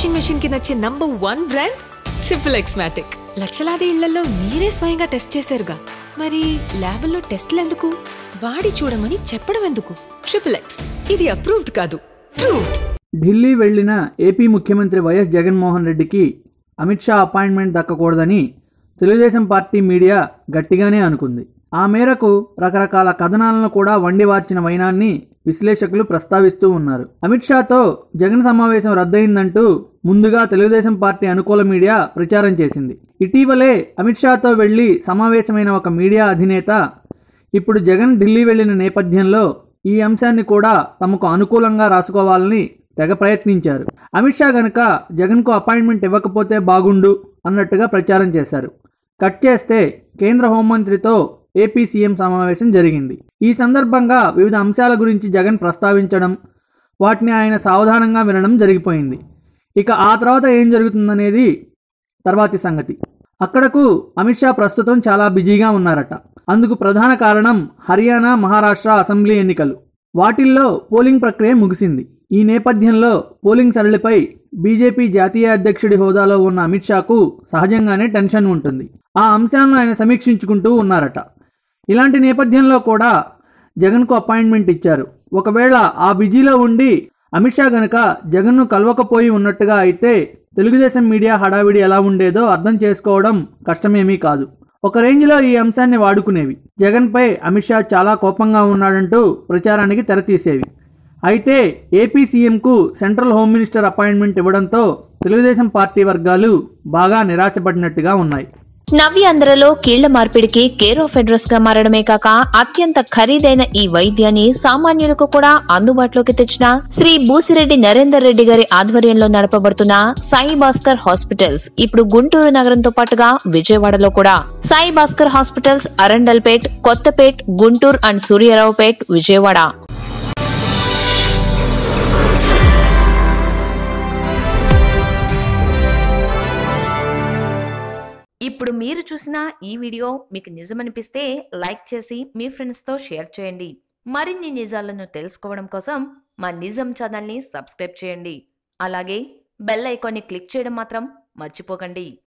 washing machine కి నచ్చే number one brand triple ఎక్స్మాటిక్ లక్షలాది ఇళ్లలో మీరే స్వయంగా టెస్ట్ చేశారుగా మరి ల్యాబుల్లో టెస్ట్లు ఎందుకు వాడి చూడమని చెప్పడం ఎందుకు ట్రిపుల్ ఎక్స్ ఇది అప్రూవ్డ్ కాదు ప్రూవ్డ్ ఢిల్లీ వెళ్లిన ఏపీ ముఖ్యమంత్రి వైఎస్ జగన్మోహన్ రెడ్డికి అమిత్ షా అపాయింట్మెంట్ దక్కకూడదని తెలుగుదేశం పార్టీ మీడియా గట్టిగానే అనుకుంది ఆ మేరకు రకరకాల కథనాలను కూడా వండి వార్చిన వైనాన్ని విశ్లేషకులు ప్రస్తావిస్తూ ఉన్నారు అమిత్ షాతో జగన్ సమావేశం రద్దయిందంటూ ముందుగా తెలుగుదేశం పార్టీ అనుకూల మీడియా ప్రచారం చేసింది ఇటీవలే అమిత్ షాతో వెళ్లి సమావేశమైన ఒక మీడియా అధినేత ఇప్పుడు జగన్ ఢిల్లీ వెళ్లిన నేపథ్యంలో ఈ అంశాన్ని కూడా తమకు అనుకూలంగా రాసుకోవాలని తెగ ప్రయత్నించారు అమిత్ షా గనక జగన్కు అపాయింట్మెంట్ ఇవ్వకపోతే బాగుండు అన్నట్టుగా ప్రచారం చేశారు కట్ చేస్తే కేంద్ర హోంమంత్రితో ఏపీ సీఎం సమావేశం జరిగింది ఈ సందర్భంగా వివిధ అంశాల గురించి జగన్ ప్రస్తావించడం వాటిని ఆయన సావధానంగా వినడం జరిగిపోయింది ఇక ఆ తర్వాత ఏం జరుగుతుందనేది తర్వాతి సంగతి అక్కడకు అమిత్ షా ప్రస్తుతం చాలా బిజీగా ఉన్నారట అందుకు ప్రధాన కారణం హర్యానా మహారాష్ట్ర అసెంబ్లీ ఎన్నికలు వాటిల్లో పోలింగ్ ప్రక్రియ ముగిసింది ఈ నేపథ్యంలో పోలింగ్ సరళిపై బీజేపీ జాతీయ అధ్యక్షుడి హోదాలో ఉన్న అమిత్ షాకు సహజంగానే టెన్షన్ ఉంటుంది ఆ అంశాలను ఆయన సమీక్షించుకుంటూ ఉన్నారట ఇలాంటి నేపథ్యంలో కూడా జగన్కు అపాయింట్మెంట్ ఇచ్చారు ఒకవేళ ఆ బిజీలో ఉండి అమిత్ షా గనక జగన్ను కలవకపోయి ఉన్నట్టుగా అయితే తెలుగుదేశం మీడియా హడావిడి ఎలా ఉండేదో అర్థం చేసుకోవడం కష్టమేమీ కాదు ఒక రేంజ్లో ఈ అంశాన్ని వాడుకునేవి జగన్పై అమిత్ షా చాలా కోపంగా ఉన్నాడంటూ ప్రచారానికి తెరతీసేవి అయితే ఏపీ సీఎంకు సెంట్రల్ హోమ్ మినిస్టర్ అపాయింట్మెంట్ ఇవ్వడంతో తెలుగుదేశం పార్టీ వర్గాలు బాగా నిరాశపడినట్టుగా ఉన్నాయి నవ్యాంధ్రలో కీళ్ల మార్పిడికి కేర్ ఆఫ్ అడ్రస్ గా మారడమే కాక అత్యంత ఖరీదైన ఈ వైద్యాన్ని సామాన్యులకు కూడా అందుబాటులోకి తెచ్చిన శ్రీ బూసిరెడ్డి నరేందర్ రెడ్డి గారి ఆధ్వర్యంలో నడపబడుతున్న సాయి భాస్కర్ హాస్పిటల్స్ ఇప్పుడు గుంటూరు నగరంతో పాటుగా విజయవాడలో కూడా సాయి భాస్కర్ హాస్పిటల్స్ అరండల్పేట్ కొత్తపేట్ గుంటూరు అండ్ సూర్యారావుపేట్ విజయవాడ ఇప్పుడు మీరు చూసిన ఈ వీడియో మీకు నిజమనిపిస్తే లైక్ చేసి మీ ఫ్రెండ్స్తో షేర్ చేయండి మరిన్ని నిజాలను తెలుసుకోవడం కోసం మా నిజం ఛానల్ని సబ్స్క్రైబ్ చేయండి అలాగే బెల్ ఐకాన్ని క్లిక్ చేయడం మాత్రం మర్చిపోకండి